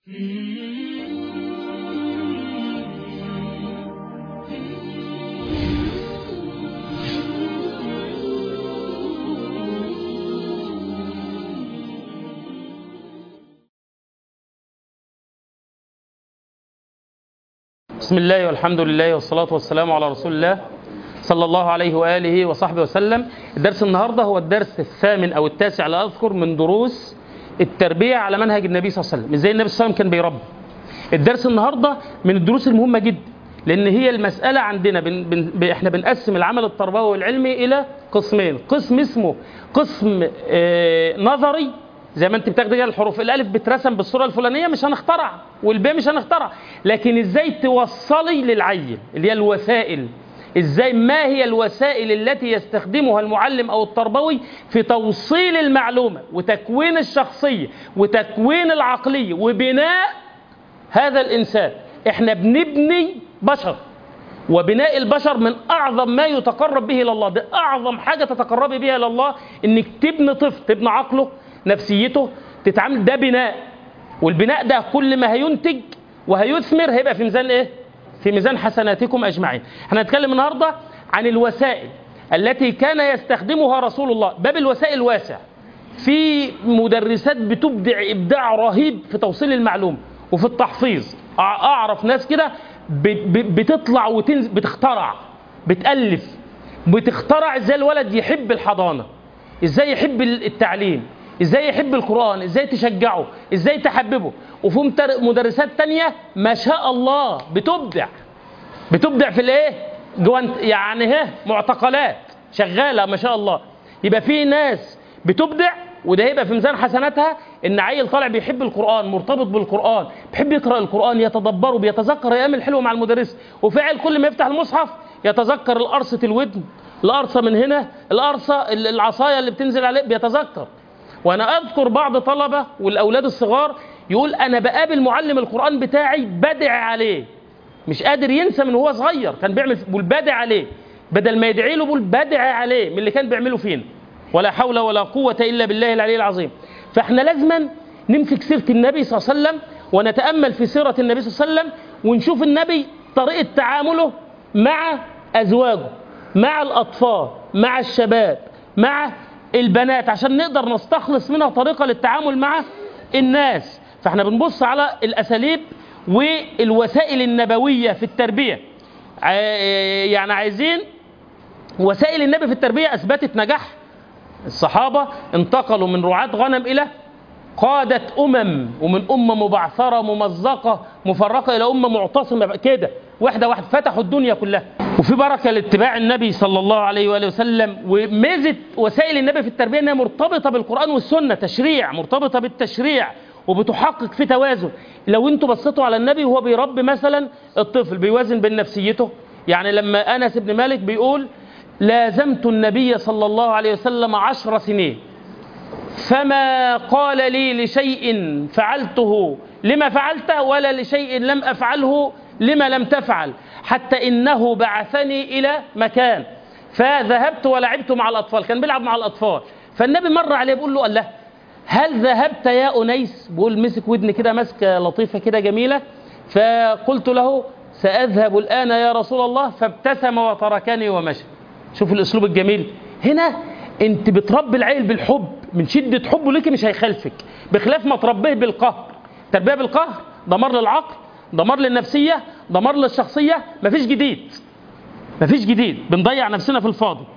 بسم الله والحمد لله والصلاة والسلام على رسول الله صلى الله عليه وآله وصحبه وسلم الدرس النهاردة هو الدرس الثامن أو التاسع لا أذكر من دروس التربية على منهج النبي صلى الله عليه وسلم ازاي النبي صلى الله عليه وسلم كان بيربي الدرس النهاردة من الدروس المهمة جدا لأن هي المسألة عندنا بن بن احنا بنقسم العمل التربوي والعلمي إلى قسمين قسم اسمه قسم آه نظري زي ما انت بتاخدي كده الحروف الالف بترسم بالصوره الفلانيه مش هنخترع والباء مش هنخترع لكن ازاي توصلي للعيل اللي هي الوسائل ازاي ما هي الوسائل التي يستخدمها المعلم او التربوي في توصيل المعلومه وتكوين الشخصيه وتكوين العقليه وبناء هذا الانسان احنا بنبني بشر وبناء البشر من اعظم ما يتقرب به الى الله ده اعظم حاجه تتقربي بها الى الله انك تبني طفل تبني عقله نفسيته تتعامل ده بناء والبناء ده كل ما هينتج وهيثمر هيبقى في ميزان ايه في ميزان حسناتكم اجمعين احنا هنتكلم النهارده عن الوسائل التي كان يستخدمها رسول الله باب الوسائل واسع في مدرسات بتبدع ابداع رهيب في توصيل المعلومه وفي التحفيظ اعرف ناس كده بتطلع وتنزل بتخترع بتالف بتخترع ازاي الولد يحب الحضانه ازاي يحب التعليم ازاي يحب القرآن ازاي تشجعه ازاي تحببه وفي مدرسات تانية ما شاء الله بتبدع بتبدع في الايه جوانت يعني ها معتقلات شغالة ما شاء الله يبقى في ناس بتبدع وده هيبقى في ميزان حسناتها ان عيل طالع بيحب القرآن مرتبط بالقرآن بيحب يقرأ القرآن يتدبره بيتذكر ايام الحلوة مع المدرس وفي عيل كل ما يفتح المصحف يتذكر القرصة الودن القرصة من هنا القرصة العصاية اللي بتنزل عليه بيتذكر وانا اذكر بعض طلبه والاولاد الصغار يقول انا بقابل معلم القران بتاعي بدعي عليه مش قادر ينسى من هو صغير كان بيعمل بقول بدعي عليه بدل ما يدعي له بقول بدعي عليه من اللي كان بيعمله فينا ولا حول ولا قوه الا بالله العلي العظيم فاحنا لازما نمسك سيره النبي صلى الله عليه وسلم ونتامل في سيره النبي صلى الله عليه وسلم ونشوف النبي طريقه تعامله مع ازواجه مع الاطفال مع الشباب مع البنات عشان نقدر نستخلص منها طريقة للتعامل مع الناس فاحنا بنبص على الأساليب والوسائل النبوية في التربية يعني عايزين وسائل النبي في التربية أثبتت نجاح الصحابة انتقلوا من رعاة غنم إلى قادة أمم ومن أمة مبعثرة ممزقة مفرقة إلى أمة معتصمة كده واحدة واحدة فتحوا الدنيا كلها وفي بركة لاتباع النبي صلى الله عليه وآله وسلم وميزة وسائل النبي في التربية أنها مرتبطة بالقرآن والسنة تشريع مرتبطة بالتشريع وبتحقق في توازن لو انتوا بصيتوا على النبي وهو بيربي مثلا الطفل بيوازن بين نفسيته يعني لما أنس بن مالك بيقول لازمت النبي صلى الله عليه وسلم عشر سنين فما قال لي لشيء فعلته لما فعلته ولا لشيء لم أفعله لما لم تفعل حتى إنه بعثني إلى مكان فذهبت ولعبت مع الأطفال كان بيلعب مع الأطفال فالنبي مر عليه بيقول له الله هل ذهبت يا أنيس بيقول مسك ودني كده ماسكة لطيفة كده جميلة فقلت له سأذهب الآن يا رسول الله فابتسم وتركني ومشى شوف الأسلوب الجميل هنا انت بتربي العيل بالحب من شدة حبه ليك مش هيخالفك بخلاف ما تربيه بالقهر تربيه بالقهر دمار للعقل دمار للنفسية دمار للشخصية مفيش جديد مفيش جديد بنضيع نفسنا في الفاضي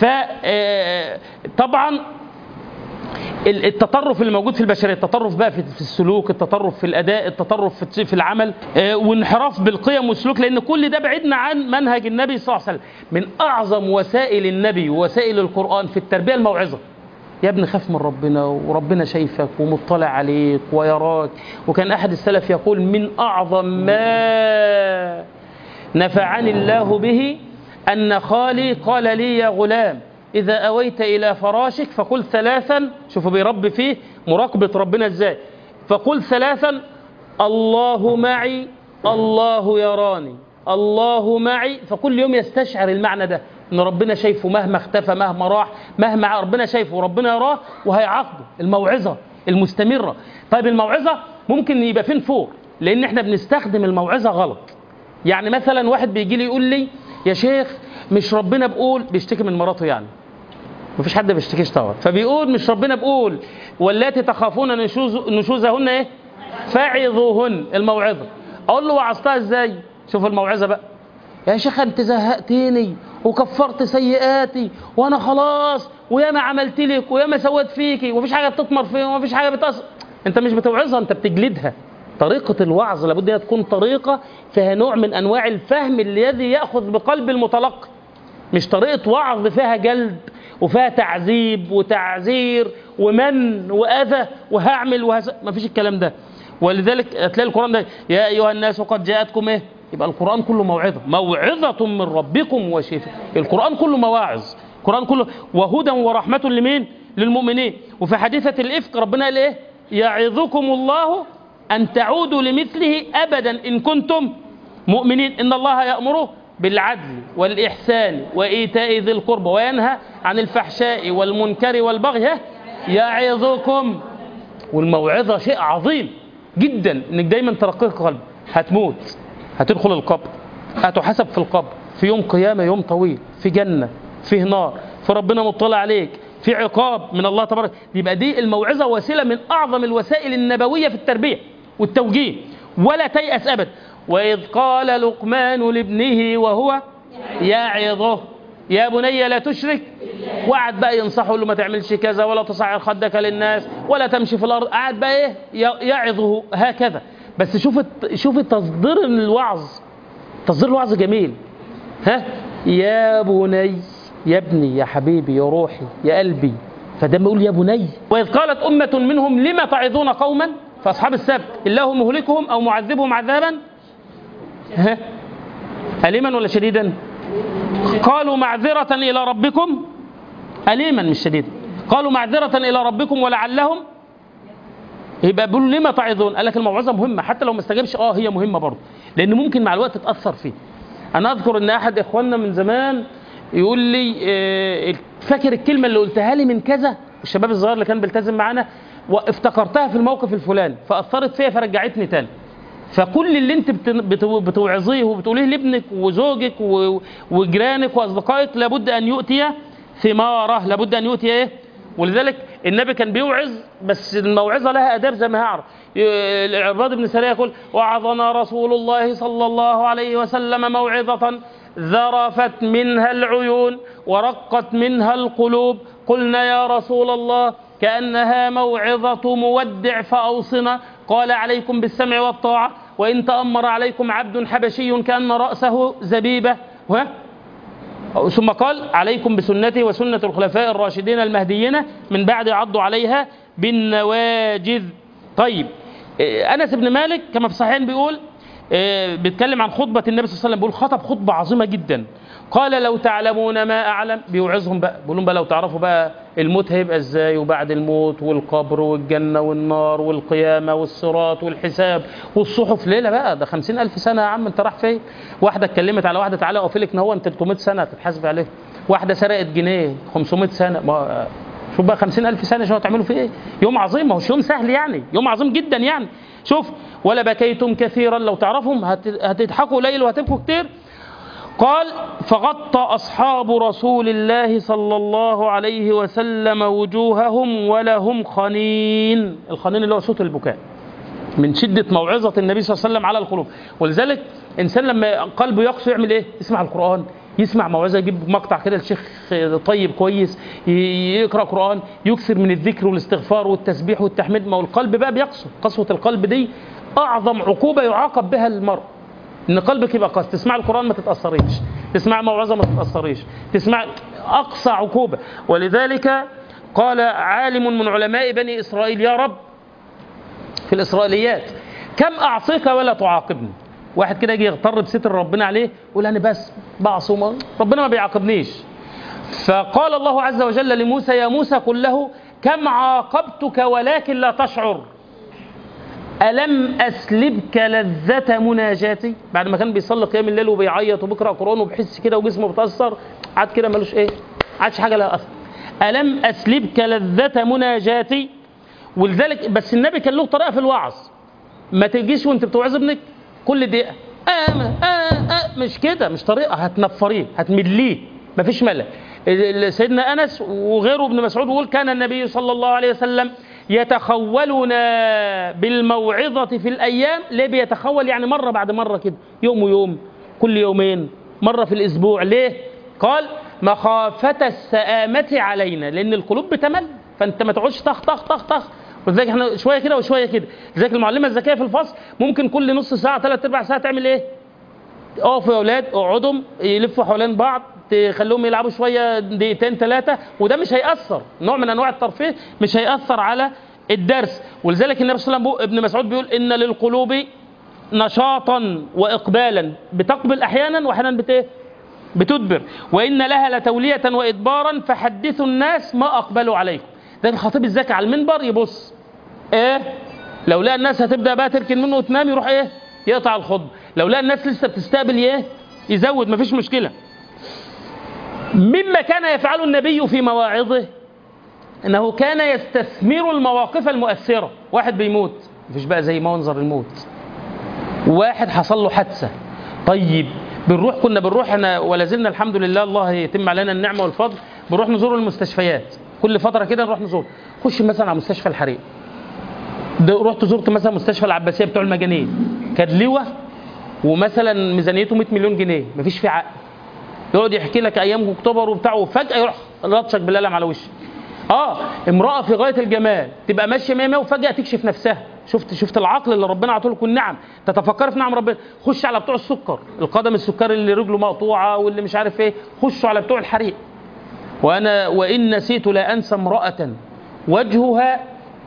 فطبعا التطرف اللي موجود في البشريه التطرف بقى في السلوك التطرف في الاداء التطرف في العمل وانحراف بالقيم والسلوك لان كل ده بعدنا عن منهج النبي صلى الله عليه وسلم من اعظم وسائل النبي ووسائل القران في التربيه الموعظه يا ابني خاف من ربنا وربنا شايفك ومطلع عليك ويراك وكان احد السلف يقول من اعظم ما نفعني الله به ان خالي قال لي يا غلام إذا أويت إلى فراشك فقل ثلاثا شوفوا بيربي فيه مراقبة ربنا إزاي فقل ثلاثا الله معي الله يراني الله معي فكل يوم يستشعر المعنى ده ان ربنا شايفه مهما اختفى مهما راح مهما ربنا شايفه وربنا يراه وهيعاقبه الموعظه المستمره طيب الموعظه ممكن يبقى فيه نفور لان احنا بنستخدم الموعظه غلط يعني مثلا واحد بيجي لي يقول لي يا شيخ مش ربنا بيقول بيشتكي من مراته يعني مفيش حد بيشتكيش طبعا فبيقول مش ربنا بيقول واللاتي تخافون نشوز نشوزهن ايه فعظوهن الموعظه اقول له وعظتها ازاي شوف الموعظه بقى يا شيخ انت زهقتني وكفرت سيئاتي وانا خلاص وياما عملت لك وياما سويت فيكي ومفيش حاجه بتطمر فيها ومفيش حاجه بتأثر انت مش بتوعظها انت بتجلدها طريقة الوعظ لابد انها تكون طريقة فيها نوع من انواع الفهم الذي ياخذ بقلب المتلقي مش طريقة وعظ فيها جلد وفيها تعذيب وتعذير ومن وأذى وهعمل وهس... ما فيش الكلام ده ولذلك هتلاقي القرآن ده يا أيها الناس قد جاءتكم إيه يبقى القرآن كله موعظة موعظة من ربكم وشفاء القرآن كله مواعظ القرآن كله وهدى ورحمة لمين للمؤمنين وفي حديثة الإفك ربنا قال إيه يعظكم الله أن تعودوا لمثله أبدا إن كنتم مؤمنين إن الله يأمره بالعدل والإحسان وإيتاء ذي القربى وينهى عن الفحشاء والمنكر والبغي يعظكم والموعظة شيء عظيم جدا انك دايما ترقيق قلب هتموت هتدخل القبر هتحاسب في القبر في يوم قيامة يوم طويل في جنة فيه نار في ربنا مطلع عليك في عقاب من الله تبارك يبقى دي الموعظة وسيلة من أعظم الوسائل النبوية في التربية والتوجيه ولا تيأس أبدا وإذ قال لقمان لابنه وهو يعظه يا بني لا تشرك وقعد بقى ينصحه له ما تعملش كذا ولا تصعر خدك للناس ولا تمشي في الارض قعد بقى ايه يعظه هكذا بس شوف شوف تصدير الوعظ تصدير الوعظ جميل ها يا بني يا ابني يا حبيبي يا روحي يا قلبي فده يقول يا بني واذ قالت امه منهم لما تعظون قوما فاصحاب السبت الله مهلكهم او معذبهم عذابا ها أليما ولا شديدا قالوا معذرة إلى ربكم أليما مش شديدا قالوا معذرة إلى ربكم ولعلهم يبقى بيقولوا لما تعظون قال لك الموعظة مهمة حتى لو ما استجابش اه هي مهمة برضه لأن ممكن مع الوقت تتأثر فيه أنا أذكر إن أحد إخواننا من زمان يقول لي اه فاكر الكلمة اللي قلتها لي من كذا الشباب الصغير اللي كان بيلتزم معانا وافتكرتها في الموقف الفلاني فأثرت فيا فرجعتني تاني فكل اللي انت بتوعظيه وبتقوليه لابنك وزوجك وجيرانك واصدقائك لابد ان يؤتي ثماره لابد ان يؤتي ايه ولذلك النبي كان بيوعظ بس الموعظه لها اداب زي ما هعرف العباد بن سريه يقول وعظنا رسول الله صلى الله عليه وسلم موعظه ذرفت منها العيون ورقت منها القلوب قلنا يا رسول الله كأنها موعظة مودع فأوصنا قال عليكم بالسمع والطاعة وإن تأمر عليكم عبد حبشي كأن رأسه زبيبة و ثم قال عليكم بسنتي وسنة الخلفاء الراشدين المهديين من بعد عضوا عليها بالنواجذ طيب أنس بن مالك كما في الصحيحين بيقول بيتكلم عن خطبة النبي صلى الله عليه وسلم بيقول خطب خطبة عظيمة جدا قال لو تعلمون ما أعلم بيوعظهم بقى بيقول لهم بقى لو تعرفوا بقى الموت هيبقى ازاي وبعد الموت والقبر والجنة والنار والقيامة والصراط والحساب والصحف ليلة بقى ده خمسين ألف سنة يا عم انت راح فين واحدة اتكلمت على واحدة تعالى اقفلك نهون 300 سنة تتحاسب عليه واحدة سرقت جنيه 500 سنة ما شوف بقى 50 ألف سنة شو هتعملوا فيه ايه يوم عظيم ما هوش يوم سهل يعني يوم عظيم جدا يعني شوف ولا بكيتم كثيرا لو تعرفهم هتضحكوا قليل وهتبكوا كتير قال فغطى أصحاب رسول الله صلى الله عليه وسلم وجوههم ولهم خنين الخنين اللي هو صوت البكاء من شدة موعظة النبي صلى الله عليه وسلم على القلوب ولذلك إنسان لما قلبه يقسو يعمل إيه يسمع القرآن يسمع موعظة يجيب مقطع كده الشيخ طيب كويس يقرأ قرآن يكثر من الذكر والاستغفار والتسبيح والتحميد ما هو القلب بقى بيقسو قسوة القلب دي أعظم عقوبة يعاقب بها المرء ان قلبك يبقى قاسي تسمع القران ما تتاثريش تسمع موعظه ما تتاثريش تسمع اقصى عقوبه ولذلك قال عالم من علماء بني اسرائيل يا رب في الاسرائيليات كم اعصيك ولا تعاقبني واحد كده يجي يغتر بستر ربنا عليه يقول انا بس بعصم ربنا ما بيعاقبنيش فقال الله عز وجل لموسى يا موسى قل له كم عاقبتك ولكن لا تشعر ألم أسلبك لذة مناجاتي بعد ما كان بيصلي قيام الليل وبيعيط وبيقرأ قرآن وبيحس كده وجسمه بيتأثر عاد كده ملوش إيه عادش حاجة لها أثر ألم أسلبك لذة مناجاتي ولذلك بس النبي كان له طريقة في الوعظ ما تجيش وانت بتوعظ ابنك كل دقيقه آه آه آه مش كده مش طريقه هتنفريه هتمليه مفيش ملل سيدنا انس وغيره ابن مسعود بيقول كان النبي صلى الله عليه وسلم يتخولنا بالموعظه في الايام ليه بيتخول يعني مره بعد مره كده يوم ويوم كل يومين مره في الاسبوع ليه قال مخافه السآمه علينا لان القلوب بتمل فانت ما تقعدش طخ طخ طخ طخ ولذلك احنا شويه كده وشويه كده لذلك المعلمه الذكيه في الفصل ممكن كل نص ساعه ثلاث ارباع ساعه تعمل ايه اقفوا يا اولاد اقعدوا يلفوا حوالين بعض تخليهم يلعبوا شويه دقيقتين ثلاثه وده مش هيأثر نوع من انواع الترفيه مش هيأثر على الدرس ولذلك النبي صلى الله عليه وسلم ابن مسعود بيقول ان للقلوب نشاطا واقبالا بتقبل احيانا واحيانا بت إيه؟ بتدبر وان لها لتوليه وادبارا فحدثوا الناس ما اقبلوا عليكم ده الخطيب الذكي على المنبر يبص ايه لو لقى الناس هتبدا بقى تركن منه وتنام يروح ايه يقطع الخطبه لو لقى الناس لسه بتستقبل ايه يزود مفيش مشكله مما كان يفعله النبي في مواعظه انه كان يستثمر المواقف المؤثره واحد بيموت مفيش بقى زي منظر الموت واحد حصل له حادثه طيب بنروح كنا بنروح احنا ولا زلنا الحمد لله الله يتم علينا النعمه والفضل بنروح نزور المستشفيات كل فتره كده نروح نزور خش مثلا على مستشفى الحريق ده رحت زرت مثلا مستشفى العباسيه بتوع المجانين كان لواء ومثلا ميزانيته 100 مليون جنيه مفيش فيه عقل يقعد يحكي لك ايام اكتوبر وبتاع وفجاه يروح لطشك بالقلم على وشك اه امراه في غايه الجمال تبقى ماشيه 100 100 وفجاه تكشف نفسها شفت شفت العقل اللي ربنا عطاه لكم النعم تتفكر في نعم ربنا خش على بتوع السكر القدم السكري اللي رجله مقطوعه واللي مش عارف ايه خشوا على بتوع الحريق وانا وان نسيت لا انسى امراه وجهها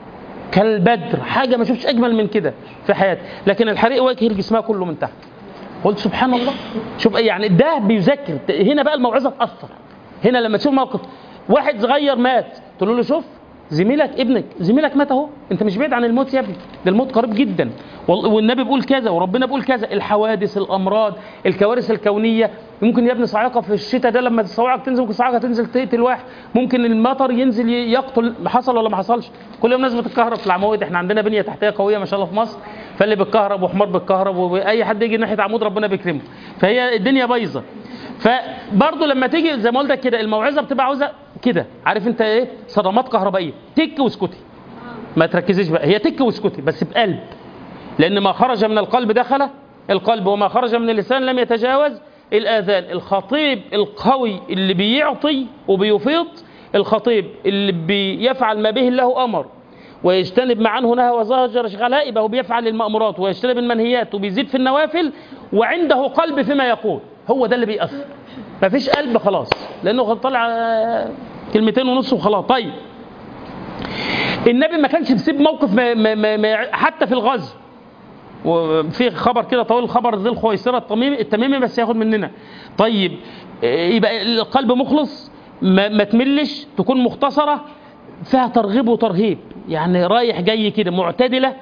كالبدر حاجه ما شفتش اجمل من كده في حياتي لكن الحريق وجه جسمها كله من تحت قلت سبحان الله شوف يعني ده بيذكر هنا بقى الموعظه تاثر هنا لما تشوف موقف واحد صغير مات تقول له شوف زميلك ابنك زميلك مات اهو انت مش بعيد عن الموت يا ابني ده الموت قريب جدا والنبي بيقول كذا وربنا بيقول كذا الحوادث الامراض الكوارث الكونيه ممكن يا ابني صاعقه في الشتاء ده لما الصواعق تنزل ممكن صاعقه تنزل تقتل واحد ممكن المطر ينزل يقتل حصل ولا ما حصلش كل يوم ناس بتتكهرب في العواميد احنا عندنا بنيه تحتيه قويه ما شاء الله في مصر فاللي بيتكهرب وحمار بيتكهرب واي حد يجي ناحيه عمود ربنا بيكرمه فهي الدنيا بايظه فبرضه لما تيجي زي ما قلت كده الموعظه بتبقى عاوزه كده عارف انت ايه صدمات كهربائيه تك واسكتي ما تركزيش بقى هي تك واسكتي بس بقلب لان ما خرج من القلب دخل القلب وما خرج من اللسان لم يتجاوز الاذان الخطيب القوي اللي بيعطي وبيفيض الخطيب اللي بيفعل ما به الله امر ويجتنب ما عنه نهى وزجر اشغالها يبقى هو بيفعل المامورات ويجتنب المنهيات وبيزيد في النوافل وعنده قلب فيما يقول هو ده اللي بيأثر مفيش قلب خلاص لانه طالع كلمتين ونص وخلاص طيب النبي ما كانش بيسيب موقف ما ما ما حتى في الغزو وفي خبر كده طويل خبر ذي الخويصره التميمي التميمي بس ياخد مننا طيب يبقى القلب مخلص ما, ما تملش تكون مختصره فيها ترغيب وترهيب يعني رايح جاي كده معتدله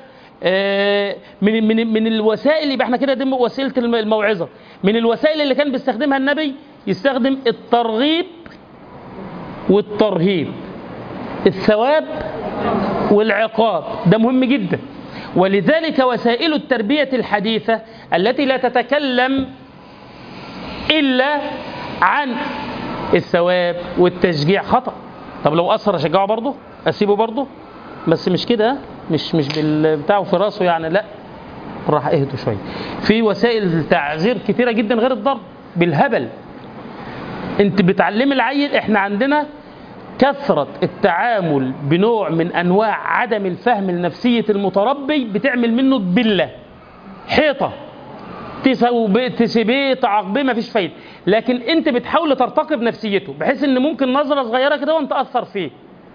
من من من الوسائل يبقى احنا كده دي وسيله الموعظه من الوسائل اللي كان بيستخدمها النبي يستخدم الترغيب والترهيب الثواب والعقاب ده مهم جدا ولذلك وسائل التربيه الحديثه التي لا تتكلم الا عن الثواب والتشجيع خطا طب لو اثر اشجعه برضه اسيبه برضه بس مش كده مش مش بالبتاع في راسه يعني لا راح اهدوا شويه في وسائل تعذير كتيره جدا غير الضرب بالهبل انت بتعلمي العيل احنا عندنا كثرة التعامل بنوع من انواع عدم الفهم لنفسية المتربي بتعمل منه بلة حيطة تسيبيه تعاقبيه مفيش فايدة لكن انت بتحاول ترتقي بنفسيته بحيث ان ممكن نظرة صغيرة كده وانت اثر فيه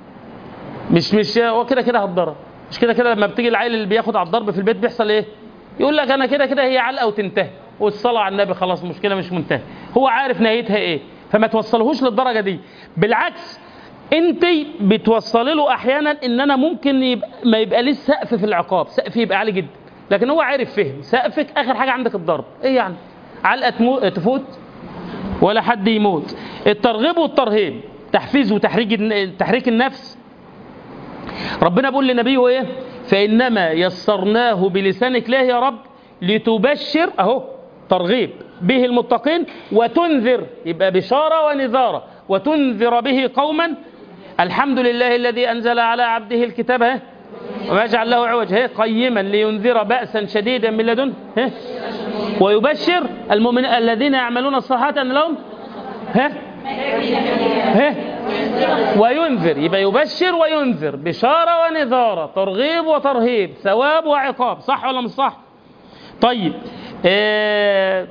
مش مش هو كده كده هتضرب مش كده كده لما بتيجي العيل اللي بياخد على الضرب في البيت بيحصل ايه يقول لك انا كده كده هي علقه وتنتهي والصلاه على النبي خلاص المشكله مش منتهيه هو عارف نهايتها ايه فما توصلهوش للدرجه دي بالعكس انت بتوصلي له احيانا ان انا ممكن يبقى ما يبقى ليه سقف في العقاب سقف يبقى عالي جدا لكن هو عارف فهم سقفك اخر حاجه عندك الضرب ايه يعني علقه تمو... تفوت ولا حد يموت الترغيب والترهيب تحفيز وتحريك تحريك النفس ربنا بيقول لنبيه ايه فإنما يسرناه بلسانك له يا رب لتبشر أهو ترغيب به المتقين وتنذر يبقى بشارة ونذارة وتنذر به قوما الحمد لله الذي أنزل على عبده الكتاب ها وما يجعل له عوج ها قيما لينذر بأسا شديدا من لدنه ها ويبشر المؤمنين الذين يعملون الصالحات أن لهم ها ها وينذر يبقى يبشر وينذر بشارة ونذارة ترغيب وترهيب ثواب وعقاب صح ولا مش صح طيب آه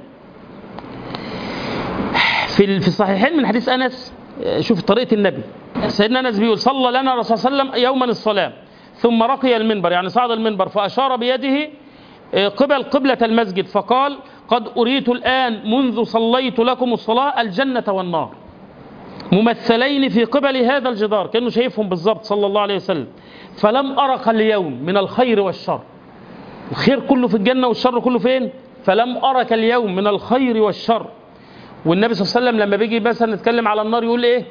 في في الصحيحين من حديث انس شوف طريقه النبي سيدنا انس بيقول صلى لنا الرسول صلى الله عليه وسلم يوما الصلاه ثم رقي المنبر يعني صعد المنبر فاشار بيده قبل قبلة المسجد فقال قد أريت الآن منذ صليت لكم الصلاة الجنة والنار ممثلين في قبل هذا الجدار كأنه شايفهم بالضبط صلى الله عليه وسلم فلم أرق اليوم من الخير والشر الخير كله في الجنة والشر كله فين فلم أرك اليوم من الخير والشر والنبي صلى الله عليه وسلم لما بيجي مثلا نتكلم على النار يقول ايه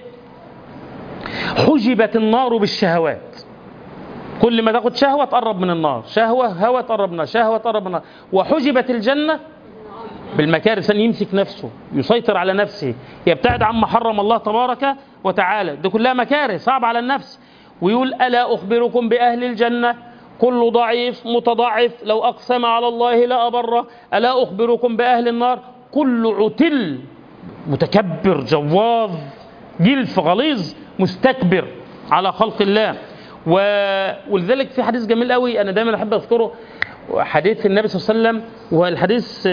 حجبت النار بالشهوات كل ما تاخد شهوة تقرب من النار شهوة هوى تقرب من النار شهوة تقرب من النار وحجبت الجنة بالمكاره الإنسان يمسك نفسه يسيطر على نفسه يبتعد عما حرم الله تبارك وتعالى دي كلها مكاره صعب على النفس ويقول ألا أخبركم بأهل الجنة كل ضعيف متضعف لو أقسم على الله لأبره ألا أخبركم بأهل النار كل عتل متكبر جواظ جلف غليظ مستكبر على خلق الله و... ولذلك في حديث جميل قوي انا دايما احب اذكره حديث النبي صلى الله عليه وسلم والحديث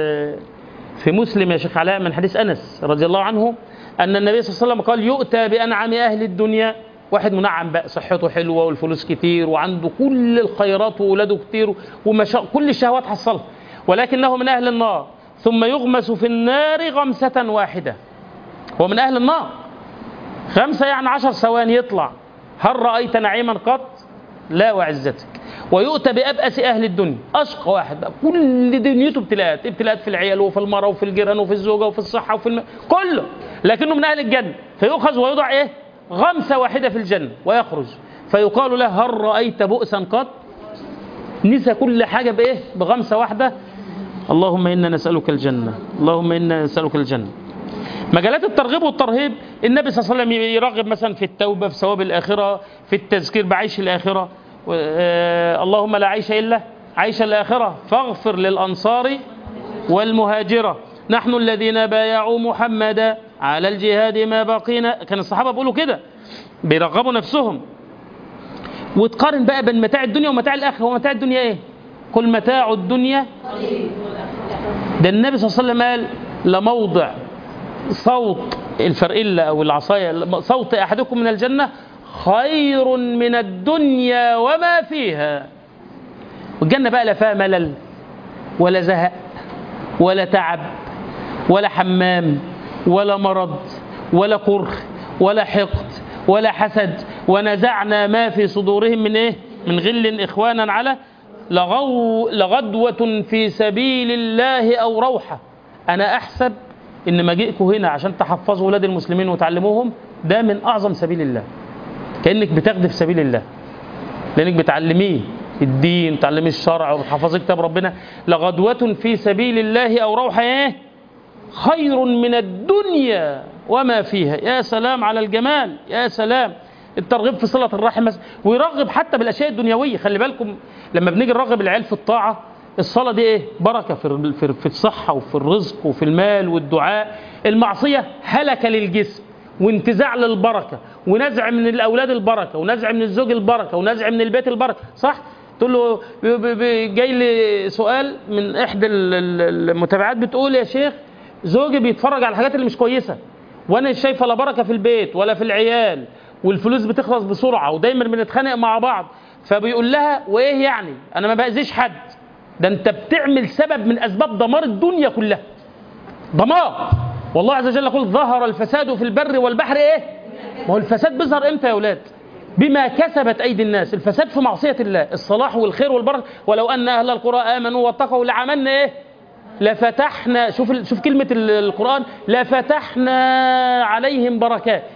في مسلم يا شيخ علاء من حديث انس رضي الله عنه ان النبي صلى الله عليه وسلم قال يؤتى بانعم اهل الدنيا واحد منعم بقى صحته حلوه والفلوس كتير وعنده كل الخيرات واولاده كتير ومشا... كل الشهوات حصلها ولكنه من اهل النار ثم يغمس في النار غمسه واحده هو من اهل النار خمسه يعني عشر ثواني يطلع هل رأيت نعيما قط لا وعزتك ويؤتى بأبأس أهل الدنيا أشقى واحد بقى كل دنيته ابتلاءات ابتلاءات في العيال وفي المرأة وفي الجيران وفي الزوجة وفي الصحة وفي الم... كله لكنه من أهل الجنة فيؤخذ ويوضع إيه غمسة واحدة في الجنة ويخرج فيقال له هل رأيت بؤسا قط نسى كل حاجة بإيه بغمسة واحدة اللهم إنا نسألك الجنة اللهم إنا نسألك الجنة مجالات الترغيب والترهيب النبي صلى الله عليه وسلم يرغب مثلا في التوبة في ثواب الآخرة في التذكير بعيش الآخرة آه اللهم لا عيش إلا عيش الآخرة فاغفر للأنصار والمهاجرة نحن الذين بايعوا محمدا على الجهاد ما بقينا كان الصحابة بيقولوا كده بيرغبوا نفسهم وتقارن بقى بين متاع الدنيا ومتاع الآخرة هو متاع الدنيا إيه قل متاع الدنيا ده النبي صلى الله عليه وسلم قال لموضع صوت الفرقلة أو العصاية صوت أحدكم من الجنة خير من الدنيا وما فيها والجنة بقى لا فيها ملل ولا زهق ولا تعب ولا حمام ولا مرض ولا كره ولا حقد ولا حسد ونزعنا ما في صدورهم من ايه من غل اخوانا على لغو لغدوة في سبيل الله او روحة انا احسب ان مجيئكم هنا عشان تحفظوا اولاد المسلمين وتعلموهم ده من اعظم سبيل الله كانك بتاخدي في سبيل الله لانك بتعلميه الدين تعلمي الشرع وبتحفظي كتاب ربنا لغدوة في سبيل الله او روحة ايه خير من الدنيا وما فيها يا سلام على الجمال يا سلام الترغيب في صلة الرحم ويرغب حتى بالاشياء الدنيوية خلي بالكم لما بنيجي نرغب العيال في الطاعة الصلاة دي ايه بركة في في في الصحة وفي الرزق وفي المال والدعاء المعصية هلكة للجسم وانتزاع للبركة ونزع من الأولاد البركة ونزع من الزوج البركة ونزع من البيت البركة صح؟ تقول له جاي لي سؤال من إحدى المتابعات بتقول يا شيخ زوجي بيتفرج على الحاجات اللي مش كويسة وأنا مش شايفة لا بركة في البيت ولا في العيال والفلوس بتخلص بسرعة ودايما بنتخانق مع بعض فبيقول لها وإيه يعني أنا ما بأذيش حد ده انت بتعمل سبب من اسباب دمار الدنيا كلها دمار والله عز وجل يقول ظهر الفساد في البر والبحر ايه ما هو الفساد بيظهر امتى يا اولاد بما كسبت ايدي الناس الفساد في معصيه الله الصلاح والخير والبركه ولو ان اهل القرى امنوا واتقوا لعملنا ايه لفتحنا شوف شوف كلمه القران لفتحنا عليهم بركات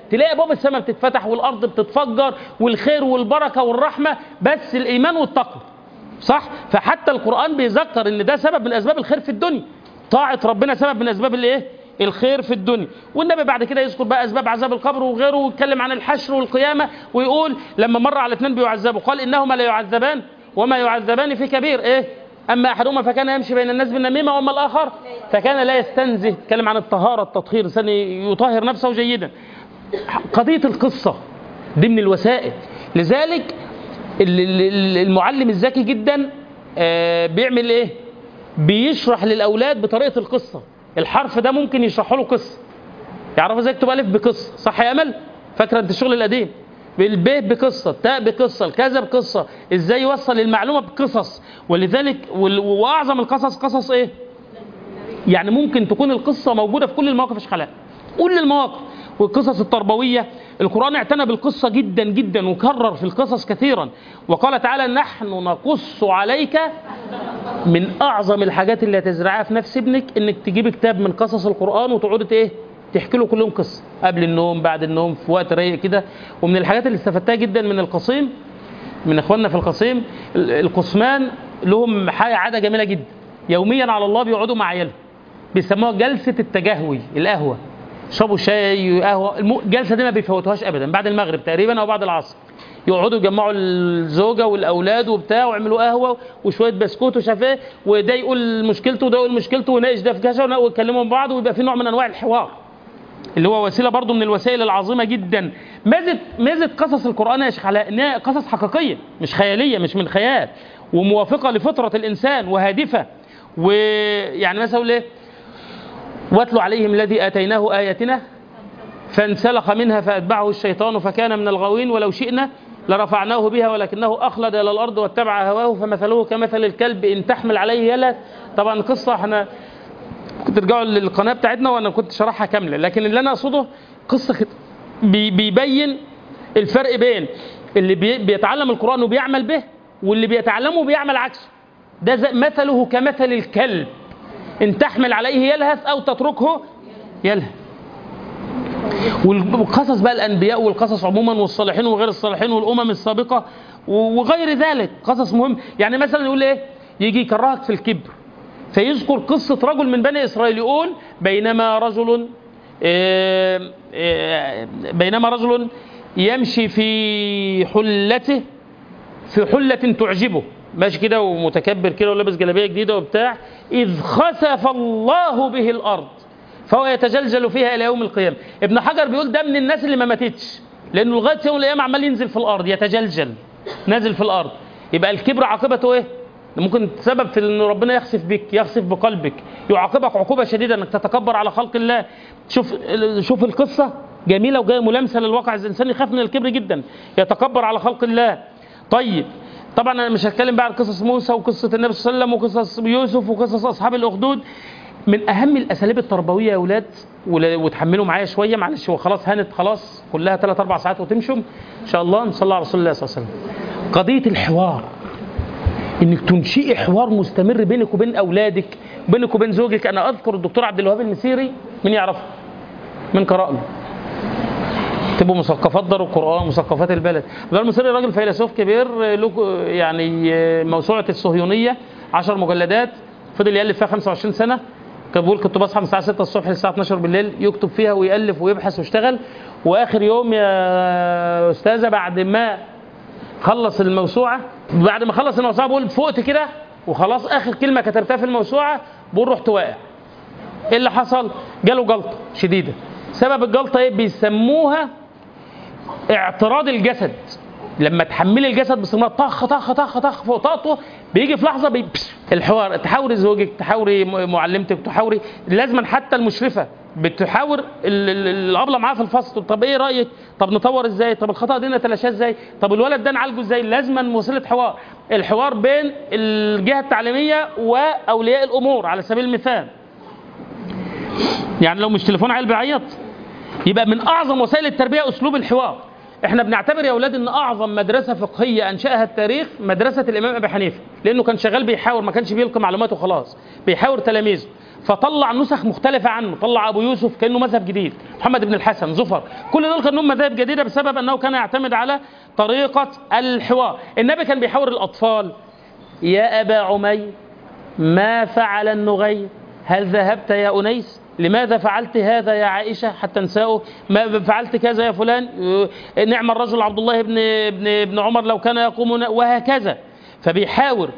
تلاقي باب السماء بتتفتح والارض بتتفجر والخير والبركه والرحمه بس الايمان والتقوى صح فحتى القران بيذكر ان ده سبب من اسباب الخير في الدنيا طاعه ربنا سبب من اسباب الايه الخير في الدنيا والنبي بعد كده يذكر بقى اسباب عذاب القبر وغيره ويتكلم عن الحشر والقيامه ويقول لما مر على اثنين بيعذبوا قال انهما لا يعذبان وما يعذبان في كبير ايه اما احدهما فكان يمشي بين الناس بالنميمه واما الاخر فكان لا يستنزه يتكلم عن الطهاره التطهير الانسان يطهر نفسه جيدا قضيه القصه دي من الوسائل لذلك ال- ال- المعلم الذكي جدا آه، بيعمل ايه بيشرح للاولاد بطريقه القصه الحرف ده ممكن يشرحوا له قصه يعرفوا ازاي يكتب الف بقصه صح يا امل فاكره انت الشغل القديم بالب بقصه التاء بقصه الكذا بقصه ازاي يوصل المعلومه بقصص ولذلك وال- واعظم القصص قصص ايه يعني ممكن تكون القصه موجوده في كل المواقف اشخلاء كل المواقف والقصص التربويه القران اعتنى بالقصه جدا جدا وكرر في القصص كثيرا وقال تعالى نحن نقص عليك من اعظم الحاجات اللي هتزرعها في نفس ابنك انك تجيب كتاب من قصص القران وتقعدي ايه تحكي له كل يوم قصه قبل النوم بعد النوم في وقت رايق كده ومن الحاجات اللي استفدتها جدا من القصيم من اخواننا في القصيم ال- القسمان لهم حاجه عاده جميله جدا يوميا على الله بيقعدوا مع عيالهم بيسموها جلسه التجهوي القهوه يشربوا شاي قهوه الم- الجلسه دي ما بيفوتوهاش ابدا بعد المغرب تقريبا او بعد العصر يقعدوا يجمعوا الزوجه والاولاد وبتاع ويعملوا قهوه وشويه بسكوت ومش عارف ايه وده يقول مشكلته وده يقول مشكلته ويناقش ده في كذا ويتكلموا مع بعض ويبقى في نوع من انواع الحوار اللي هو وسيله برضه من الوسائل العظيمه جدا ميزه ميزه قصص القران يا شيخ علاء انها قصص حقيقيه مش خياليه مش من خيال وموافقه لفطره الانسان وهادفه ويعني مثلا اقول ايه واتلو عليهم الذي اتيناه اياتنا فانسلخ منها فاتبعه الشيطان فكان من الغاوين ولو شئنا لرفعناه بها ولكنه اخلد الى الارض واتبع هواه فمثله كمثل الكلب ان تحمل عليه يلهث طبعا قصه احنا كنت ترجعوا للقناه بتاعتنا وانا كنت شرحها كامله لكن اللي انا اقصده قصه خد- بي- بيبين الفرق بين اللي بي- بيتعلم القران وبيعمل به واللي بيتعلمه وبيعمل عكسه ده زي- مثله كمثل الكلب ان تحمل عليه يلهث او تتركه يلهث والقصص بقى الانبياء والقصص عموما والصالحين وغير الصالحين والامم السابقه وغير ذلك قصص مهم يعني مثلا يقول ايه يجي يكرهك في الكبر فيذكر قصه رجل من بني اسرائيل يقول بينما رجل آه، آه، بينما رجل يمشي في حلته في حلة تعجبه ماشي كده ومتكبر كده ولابس جلابيه جديده وبتاع اذ خسف الله به الارض فهو يتجلجل فيها الى يوم القيامه ابن حجر بيقول ده من الناس اللي ما ماتتش لانه لغايه يوم القيامه عمال ينزل في الارض يتجلجل نازل في الارض يبقى الكبر عاقبته ايه ممكن تسبب في ان ربنا يخسف بك يخسف بقلبك يعاقبك عقوبه شديده انك تتكبر على خلق الله شوف شوف القصه جميله وجايه ملامسه للواقع الانسان يخاف من الكبر جدا يتكبر على خلق الله طيب طبعا انا مش هتكلم بقى عن قصص موسى وقصه النبي صلى الله عليه وسلم وقصص يوسف وقصص اصحاب الاخدود من اهم الاساليب التربويه يا اولاد ولا- وتحملوا معايا شويه معلش هو خلاص هانت خلاص كلها ثلاث اربع ساعات وتمشوا ان شاء الله نصلي على رسول الله صلى الله عليه وسلم قضيه الحوار انك تنشئي حوار مستمر بينك وبين اولادك بينك وبين زوجك انا اذكر الدكتور عبد الوهاب المسيري من يعرفه من قرأ له تبقوا مثقفات دار القرآن مثقفات البلد ده المسيري راجل فيلسوف كبير له يعني موسوعة الصهيونية 10 مجلدات فضل يألف فيها 25 سنة كان بيقول كنت بصحى من الساعة 6 الصبح للساعة 12 بالليل يكتب فيها ويألف ويبحث ويشتغل وآخر يوم يا أستاذة بعد ما خلص الموسوعة بعد ما خلص الموسوعة بقول فقت كده وخلاص آخر كلمة كتبتها في الموسوعة بقول رحت واقع ايه اللي حصل؟ جاله جلطه شديده سبب الجلطه ايه؟ بيسموها اعتراض الجسد لما تحملي الجسد باستمرار طخ طخ طخ طخ فوق طاقته بيجي في لحظه بي... بش. الحوار تحاوري زوجك تحاوري م- معلمتك تحاوري لازما حتى المشرفه بتحاور ال- ال- الابله معاها في الفصل طب ايه رايك طب نطور ازاي طب الخطا دي نتلاشاه ازاي طب الولد ده نعالجه ازاي لازما وسيله حوار الحوار بين الجهه التعليميه واولياء الامور على سبيل المثال يعني لو مش تليفون عيل بيعيط يبقى من اعظم وسائل التربيه اسلوب الحوار احنا بنعتبر يا اولاد ان اعظم مدرسه فقهيه انشاها التاريخ مدرسه الامام ابي حنيفه لانه كان شغال بيحاور ما كانش بيلقي معلوماته خلاص بيحاور تلاميذه فطلع نسخ مختلفه عنه طلع ابو يوسف كانه مذهب جديد محمد بن الحسن زفر كل دول كانوا مذاهب جديده بسبب انه كان يعتمد على طريقه الحوار النبي كان بيحاور الاطفال يا ابا عمير ما فعل النغير هل ذهبت يا انيس لماذا فعلت هذا يا عائشة حتى نساؤه ما فعلت كذا يا فلان آه، نعم الرجل عبد الله بن, بن, بن عمر لو كان يقوم وهكذا فبيحاور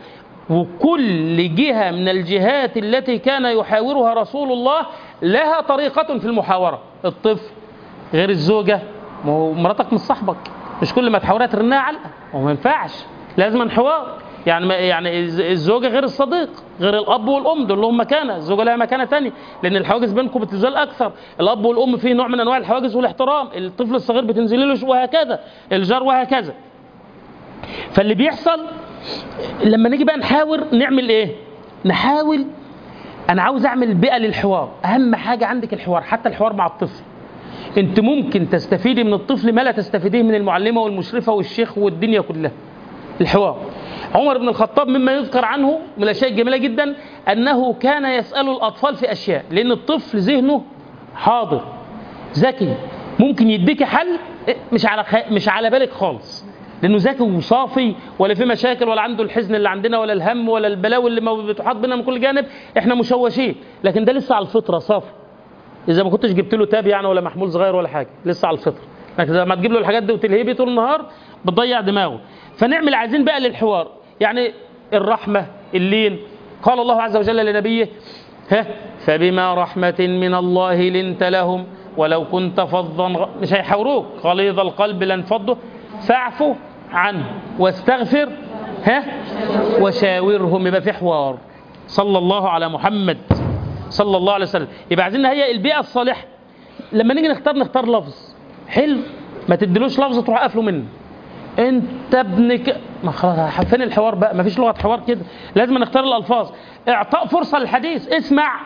وكل جهة من الجهات التي كان يحاورها رسول الله لها طريقة في المحاورة الطفل غير الزوجة ما هو مراتك مش صاحبك مش كل ما تحاورها ترنها علقة وما ينفعش لازم حوار يعني ما- يعني الز- الزوجة غير الصديق غير الأب والأم دول لهم مكانة الزوجة لها مكانة تانية لأن الحواجز بينكم بتزال أكثر الأب والأم فيه نوع من أنواع الحواجز والاحترام الطفل الصغير بتنزلي له وهكذا الجار وهكذا فاللي بيحصل لما نيجي بقى نحاور نعمل ايه نحاول انا عاوز اعمل بيئه للحوار اهم حاجه عندك الحوار حتى الحوار مع الطفل انت ممكن تستفيدي من الطفل ما لا تستفيديه من المعلمه والمشرفه والشيخ والدنيا كلها الحوار عمر بن الخطاب مما يذكر عنه من الاشياء الجميله جدا انه كان يسال الاطفال في اشياء لان الطفل ذهنه حاضر ذكي ممكن يديك حل مش على خ... مش على بالك خالص لانه ذكي وصافي ولا في مشاكل ولا عنده الحزن اللي عندنا ولا الهم ولا البلاوي اللي مو- بتحاط بينا من كل جانب احنا مشوشين لكن ده لسه على الفطره صافي اذا ما كنتش جبت له تاب يعني ولا محمول صغير ولا حاجه لسه على الفطره لكن لما تجيب له الحاجات دي وتلهيه طول النهار بتضيع دماغه فنعمل عايزين بقى للحوار يعني الرحمه اللين قال الله عز وجل لنبيه ها فبما رحمة من الله لنت لهم ولو كنت فظا غ- مش هيحاوروك غليظ القلب لانفضوا فاعف عنه واستغفر ها وشاورهم يبقى في حوار صلى الله على محمد صلى الله عليه وسلم يبقى عايزين هي البيئة الصالحة لما نيجي نختار نختار لفظ حلو ما تديلوش لفظ تروح قافله منه انت ابنك ما خلاص فين الحوار بقى ما فيش لغه حوار كده لازم نختار الالفاظ اعطاء فرصه للحديث اسمع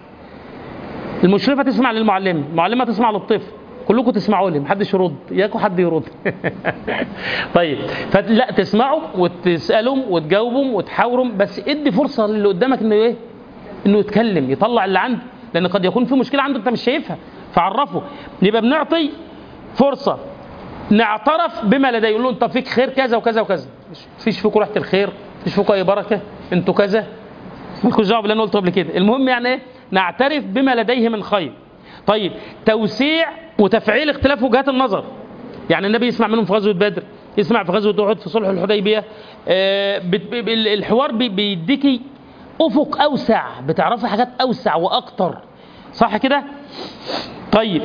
المشرفه تسمع للمعلمه المعلمه تسمع للطفل كلكم تسمعوا لي محدش يرد اياكم حد يرد طيب فلا تسمعوا وتسالهم وتجاوبهم وتحاورهم بس ادي فرصه للي قدامك انه ايه انه يتكلم يطلع اللي عنده لان قد يكون في مشكله عنده انت مش شايفها فعرفه يبقى بنعطي فرصه نعترف بما لديه يقول له انت فيك خير كذا وكذا وكذا مفيش فيكم ريحه الخير مفيش فيكم اي بركه انتوا كذا مالكوش دعوه باللي انا قلته قبل كده المهم يعني ايه نعترف بما لديه من خير طيب توسيع وتفعيل اختلاف وجهات النظر يعني النبي يسمع منهم في غزوه بدر يسمع في غزوه احد في صلح الحديبيه آه بت- ب- ب- الحوار بي- بيديكي افق اوسع بتعرفي حاجات اوسع واكتر صح كده طيب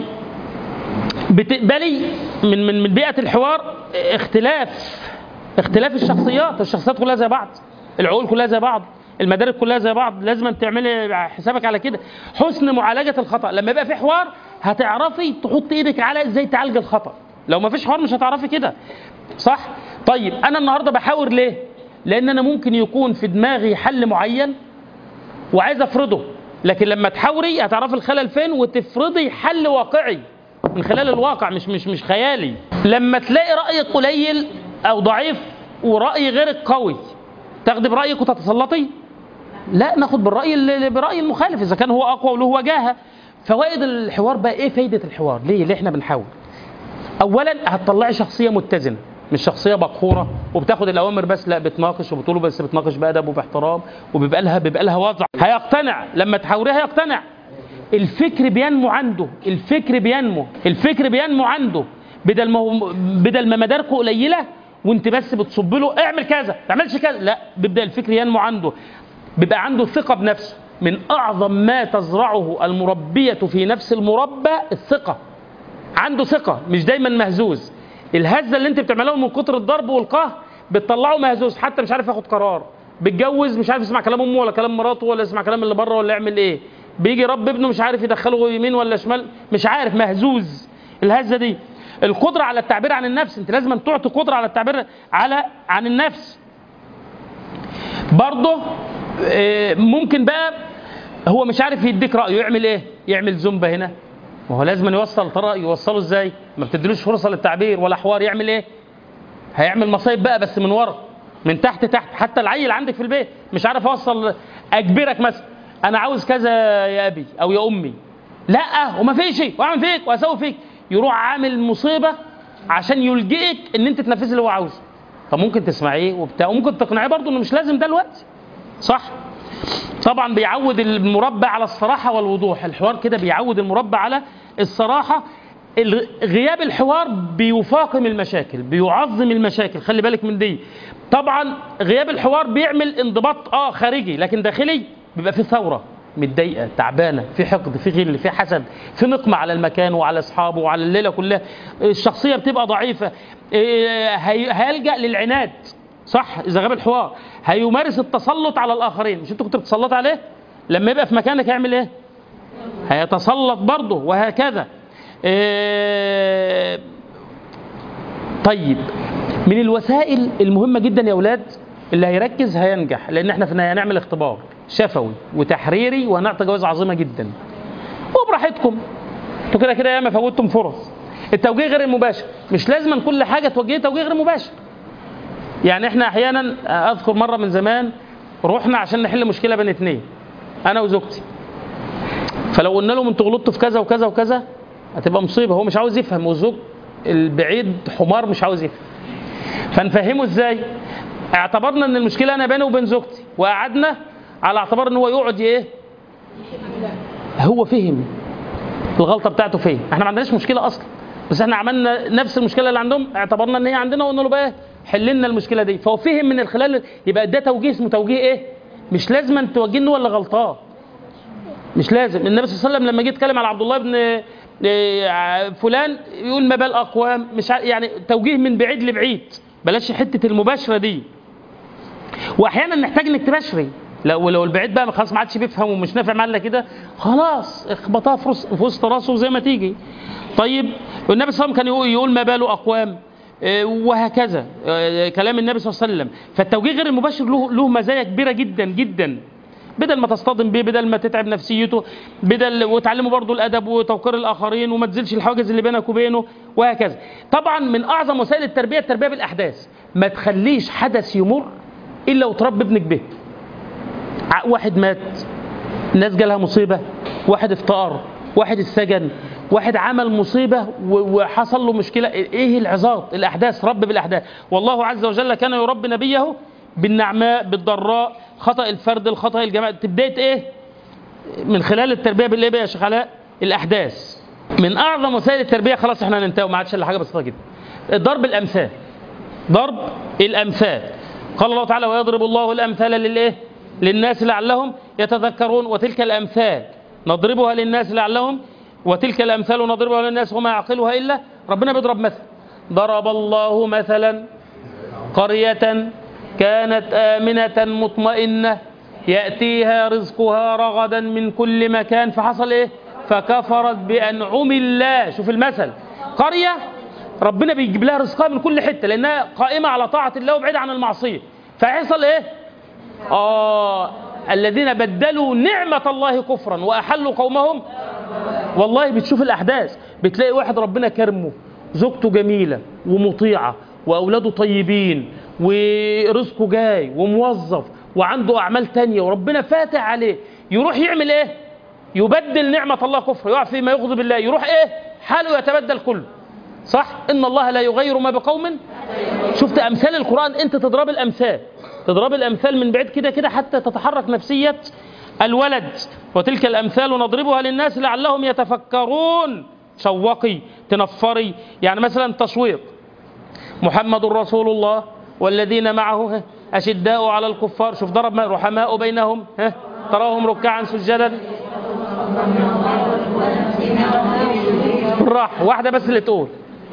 بتقبلي من من من بيئه الحوار اختلاف اختلاف الشخصيات الشخصيات كلها زي بعض العقول كلها زي بعض المدارك كلها زي بعض لازم تعملي حسابك على كده حسن معالجه الخطا لما يبقى في حوار هتعرفي تحط ايدك على ازاي تعالج الخطا لو ما فيش حوار مش هتعرفي كده صح طيب انا النهارده بحاور ليه لان انا ممكن يكون في دماغي حل معين وعايز افرضه لكن لما تحاوري هتعرفي الخلل فين وتفرضي حل واقعي من خلال الواقع مش مش مش خيالي لما تلاقي رايك قليل او ضعيف وراي غيرك قوي تاخدي برايك وتتسلطي لا ناخد بالراي اللي براي المخالف اذا كان هو اقوى وله وجاهه فوائد الحوار بقى ايه فايده الحوار ليه ليه احنا بنحاول اولا هتطلعي شخصيه متزنه مش شخصيه بقوره وبتاخد الاوامر بس لا بتناقش وبتقوله بس بتناقش بادب وباحترام وبيبقى لها بيبقى لها وضع هيقتنع لما تحاوريه هيقتنع الفكر بينمو عنده الفكر بينمو الفكر بينمو عنده بدل ما هو بدل ما مداركه قليله وانت بس بتصب له اعمل كذا ما تعملش كذا لا بيبدا الفكر ينمو عنده بيبقى عنده ثقه بنفسه من اعظم ما تزرعه المربيه في نفس المربى الثقه عنده ثقه مش دايما مهزوز الهزه اللي انت بتعملها من كتر الضرب والقهر بتطلعه مهزوز حتى مش عارف ياخد قرار بيتجوز مش عارف يسمع كلام امه ولا كلام مراته ولا يسمع كلام اللي بره ولا يعمل ايه بيجي رب ابنه مش عارف يدخله يمين ولا شمال مش عارف مهزوز الهزه دي القدره على التعبير عن النفس انت لازم تعطي قدره على التعبير على عن النفس برضه آه، ممكن بقى هو مش عارف يديك رايه يعمل ايه يعمل زومبا هنا ما هو لازم يوصل طرق يوصله ازاي ما بتديلوش فرصه للتعبير ولا حوار يعمل ايه هيعمل مصايب بقى بس من ورا من تحت تحت حتى العيل عندك في البيت مش عارف اوصل اجبرك مثلا انا عاوز كذا يا ابي او يا امي لا وما فيش واعمل فيك واسوي فيك يروح عامل مصيبه عشان يلجئك ان انت تنفذي اللي هو عاوزه فممكن تسمعيه وبتاع وممكن تقنعيه برضه انه مش لازم ده الوقت صح طبعا بيعود المربى على الصراحه والوضوح الحوار كده بيعود المربى على الصراحه ال- غياب الحوار بيفاقم المشاكل بيعظم المشاكل خلي بالك من دي طبعا غياب الحوار بيعمل انضباط اه خارجي لكن داخلي بيبقى في ثوره متضايقه تعبانه في حقد في غل في حسد في نقمه على المكان وعلى اصحابه وعلى الليله كلها الشخصيه بتبقى ضعيفه إيه، هي- هيلجا للعناد صح اذا غاب الحوار هيمارس التسلط على الاخرين مش انت كنت بتسلط عليه لما يبقى في مكانك يعمل ايه هيتسلط برضه وهكذا إيه، طيب من الوسائل المهمة جدا يا أولاد اللي هيركز هينجح لأن احنا في النهاية هنعمل اختبار شفوي وتحريري وهنعطي جوائز عظيمة جدا وبراحتكم انتوا كده كده ياما فوتتم فرص التوجيه غير المباشر مش لازم كل حاجة توجيه توجيه غير مباشر يعني احنا احيانا اذكر مرة من زمان رحنا عشان نحل مشكلة بين اتنين انا وزوجتي فلو قلنا لهم انتوا غلطتوا في كذا وكذا وكذا هتبقى مصيبه هو مش عاوز يفهم والزوج البعيد حمار مش عاوز يفهم فنفهمه ازاي اعتبرنا ان المشكله انا بيني وبين زوجتي وقعدنا على اعتبار ان هو يقعد ايه هو فهم الغلطه بتاعته فين احنا ما عندناش مشكله اصلا بس احنا عملنا نفس المشكله اللي عندهم اعتبرنا ان هي عندنا وقلنا له بقى حل لنا المشكله دي فهو فهم من الخلال يبقى ده توجيه اسمه توجيه ايه مش لازم أن توجيه ان هو اللي غلطان مش لازم النبي صلى الله عليه وسلم لما جه يتكلم على عبد الله بن آه، فلان يقول ما بال اقوام مش ع- يعني توجيه من بعيد لبعيد بلاش حته المباشره دي واحيانا نحتاج انك تبشري لو لو البعيد بقى خلاص ما عادش بيفهم ومش نافع معاه الا كده خلاص اخبطها في رص- في وسط راسه زي ما تيجي طيب والنبي صلى الله عليه وسلم كان يقول, يقول ما بال اقوام آه، وهكذا آه، كلام النبي صلى الله عليه وسلم فالتوجيه غير المباشر له له مزايا كبيره جدا جدا بدل ما تصطدم بيه بدل ما تتعب نفسيته بدل وتعلمه برضه الادب وتوقير الاخرين وما تزيلش الحواجز اللي بينك وبينه وهكذا طبعا من اعظم وسائل التربيه التربيه بالاحداث ما تخليش حدث يمر الا وتربي ابنك به ع- واحد مات ناس جالها مصيبه واحد افتقر واحد اتسجن واحد عمل مصيبه و- وحصل له مشكله ايه العظات الاحداث رب بالاحداث والله عز وجل كان يربي نبيه بالنعماء بالضراء خطا الفرد الخطا الجماعي بدايه ايه من خلال التربيه بالايه بقى يا شيخ علاء الاحداث من اعظم وسائل التربيه خلاص احنا هننتهي وما عادش الا حاجه بسيطه جدا ضرب الامثال ضرب الامثال قال الله تعالى ويضرب الله الامثال للايه للناس لعلهم يتذكرون وتلك الامثال نضربها للناس لعلهم وتلك الامثال نضربها للناس وما يعقلها الا ربنا بيضرب مثل ضرب الله مثلا قرية كانت آمنة مطمئنة يأتيها رزقها رغدا من كل مكان فحصل إيه؟ فكفرت بأنعم الله شوف المثل قرية ربنا بيجيب لها رزقها من كل حتة لأنها قائمة على طاعة الله وبعيدة عن المعصية فيحصل إيه؟ آه الذين بدلوا نعمة الله كفرا وأحلوا قومهم والله بتشوف الأحداث بتلاقي واحد ربنا كرمه زوجته جميلة ومطيعة وأولاده طيبين ورزقه جاي وموظف وعنده أعمال تانية وربنا فاتح عليه يروح يعمل إيه؟ يبدل نعمة الله كفر يقع فيما يغضب الله يروح إيه؟ حاله يتبدل كله صح؟ إن الله لا يغير ما بقوم شفت أمثال القرآن أنت تضرب الأمثال تضرب الأمثال من بعيد كده كده حتى تتحرك نفسية الولد وتلك الأمثال نضربها للناس لعلهم يتفكرون شوقي تنفري يعني مثلا تشويق محمد رسول الله والذين معه ها، أشداء على الكفار شوف ضرب ما- رحماء بينهم ها تراهم ركعا سجدا بالراحة واحدة بس اللي تقول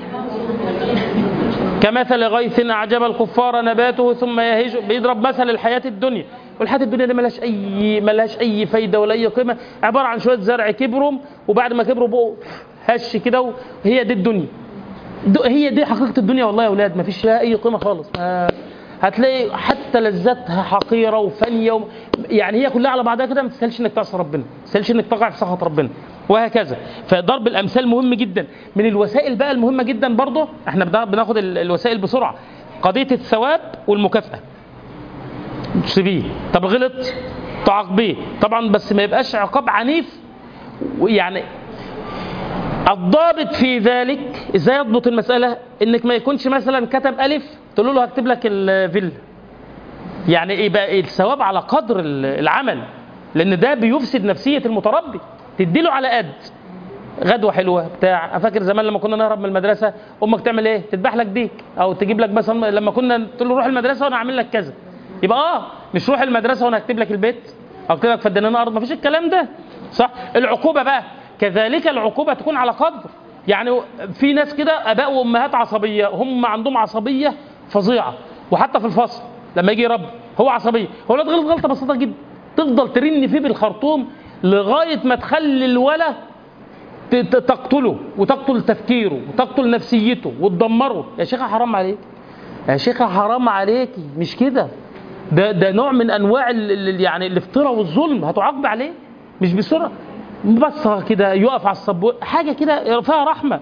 كمثل غيث أعجب الكفار نباته ثم يهيج بيضرب مثل الحياة الدنيا والحياة الدنيا دي ملهاش أي ملهاش أي فايدة ولا أي قيمة عبارة عن شوية زرع كبرهم وبعد ما كبروا بقوا هش كده وهي دي الدنيا دو- هي دي حقيقة الدنيا والله يا أولاد ما فيش لها أي قيمة خالص ما- هتلاقي حتى لذاتها حقيرة وفانية و... يعني هي كلها على بعضها كده ما تستاهلش إنك تعصي ربنا ما تستاهلش إنك تقع في سخط ربنا وهكذا فضرب الامثال مهم جدا من الوسائل بقى المهمه جدا برضه احنا بدا- بناخد ال- الوسائل بسرعه قضيه الثواب والمكافاه تسيبيه طب غلط تعاقبيه طبعا بس ما يبقاش عقاب عنيف ويعني الضابط في ذلك ازاي يضبط المساله انك ما يكونش مثلا كتب الف تقول له هكتب لك الفيلا يعني يبقى الثواب على قدر ال- العمل لان ده بيفسد نفسيه المتربي تديله على قد غدوه حلوه بتاع أنا فاكر زمان لما كنا نهرب من المدرسه امك تعمل ايه تذبح لك ديك او تجيب لك مثلا لما كنا تقول له روح المدرسه وانا اعمل لك كذا يبقى اه مش روح المدرسه وانا هكتب لك البيت او اكتب لك فدانين ارض مفيش الكلام ده صح العقوبه بقى كذلك العقوبه تكون على قدر يعني في ناس كده اباء وامهات عصبيه هم عندهم عصبيه فظيعه وحتى في الفصل لما يجي يربي هو عصبيه هو الولد غلط غلطه بسيطه جدا تفضل ترن فيه بالخرطوم لغايه ما تخلي الولد ت- ت- تقتله وتقتل تفكيره وتقتل نفسيته وتدمره يا شيخة حرام عليك يا شيخة حرام عليك مش كده ده ده نوع من انواع ال- ال- يعني الافتراء والظلم هتعاقب عليه مش بسرعه بس كده يقف على الصبور حاجه كده فيها رحمه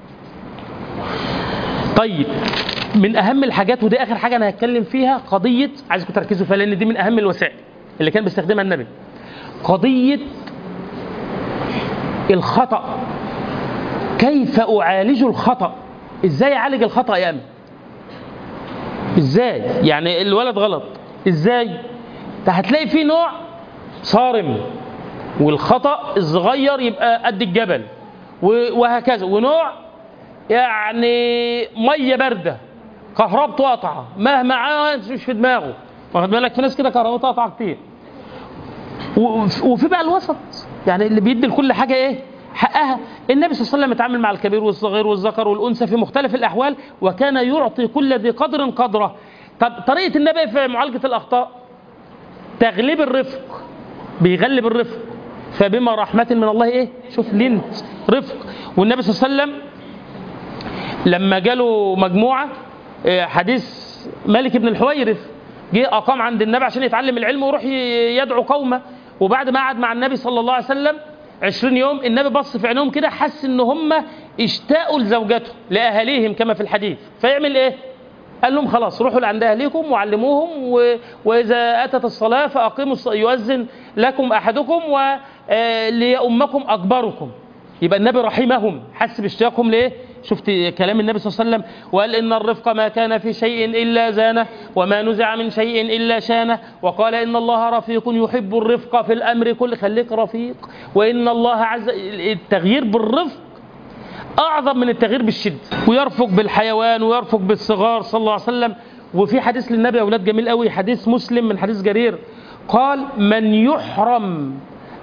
طيب من اهم الحاجات ودي اخر حاجه انا هتكلم فيها قضيه عايزكم تركزوا فيها لان دي من اهم الوسائل اللي كان بيستخدمها النبي قضيه الخطأ كيف أعالج الخطأ إزاي أعالج الخطأ يا أمي إزاي يعني الولد غلط إزاي ده هتلاقي فيه نوع صارم والخطأ الصغير يبقى قد الجبل و- وهكذا ونوع يعني مية باردة كهربته قطعة مهما عاد مش في دماغه واخد بالك في ناس كده كهربته قطعة كتير وف- وفي بقى الوسط يعني اللي بيدي لكل حاجه ايه حقها النبي صلى الله عليه وسلم اتعامل مع الكبير والصغير والذكر والانثى في مختلف الاحوال وكان يعطي كل ذي قدر قدره طب طريقه النبي في معالجه الاخطاء تغليب الرفق بيغلب الرفق فبما رحمة من الله ايه شوف لنت رفق والنبي صلى الله عليه وسلم لما جاله مجموعة آه، حديث مالك بن الحويرث جه أقام عند النبي عشان يتعلم العلم ويروح ي- يدعو قومه وبعد ما قعد مع النبي صلى الله عليه وسلم 20 يوم النبي بص في عينهم كده حس ان هم اشتاقوا لزوجته لاهاليهم كما في الحديث فيعمل ايه؟ قال لهم خلاص روحوا لعند اهليكم وعلموهم و... واذا اتت الصلاه فاقيموا الص... يؤذن لكم احدكم وليؤمكم اكبركم يبقى النبي رحمهم حس باشتياقهم ليه؟ شفت كلام النبي صلى الله عليه وسلم وقال ان الرفق ما كان في شيء الا زانه وما نزع من شيء الا شانه وقال ان الله رفيق يحب الرفق في الامر كله خليك رفيق وان الله عز التغيير بالرفق اعظم من التغيير بالشده ويرفق بالحيوان ويرفق بالصغار صلى الله عليه وسلم وفي حديث للنبي يا اولاد جميل قوي حديث مسلم من حديث جرير قال من يحرم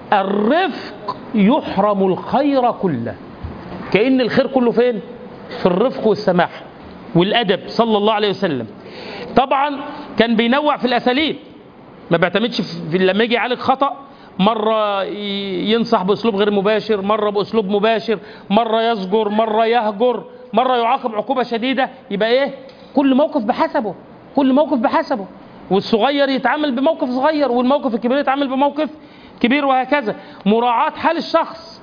الرفق يحرم الخير كله كأن الخير كله فين في الرفق والسماح والأدب صلى الله عليه وسلم طبعا كان بينوع في الأساليب ما بيعتمدش في لما يجي يعالج خطأ مرة ي- ينصح بأسلوب غير مباشر مرة بأسلوب مباشر مرة يزجر مرة يهجر مرة يعاقب عقوبة شديدة يبقى إيه كل موقف بحسبه كل موقف بحسبه والصغير يتعامل بموقف صغير والموقف الكبير يتعامل بموقف كبير وهكذا مراعاة حال الشخص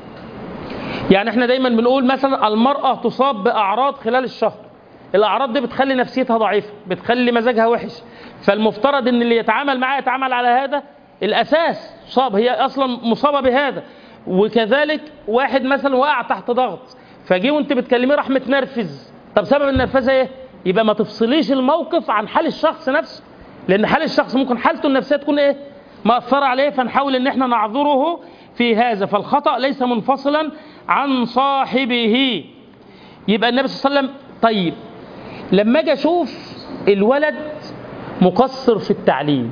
يعني احنا دايما بنقول مثلا المرأة تصاب بأعراض خلال الشهر الأعراض دي بتخلي نفسيتها ضعيفة بتخلي مزاجها وحش فالمفترض ان اللي يتعامل معاها يتعامل على هذا الأساس صاب هي أصلا مصابة بهذا وكذلك واحد مثلا وقع تحت ضغط فجي وانت بتكلميه راح متنرفز طب سبب النرفزة ايه؟ يبقى ما تفصليش الموقف عن حال الشخص نفسه لأن حال الشخص ممكن حالته النفسية تكون ايه؟ مأثرة عليه فنحاول ان احنا نعذره في هذا فالخطأ ليس منفصلا عن صاحبه يبقى النبي صلى الله عليه وسلم طيب لما اجي اشوف الولد مقصر في التعليم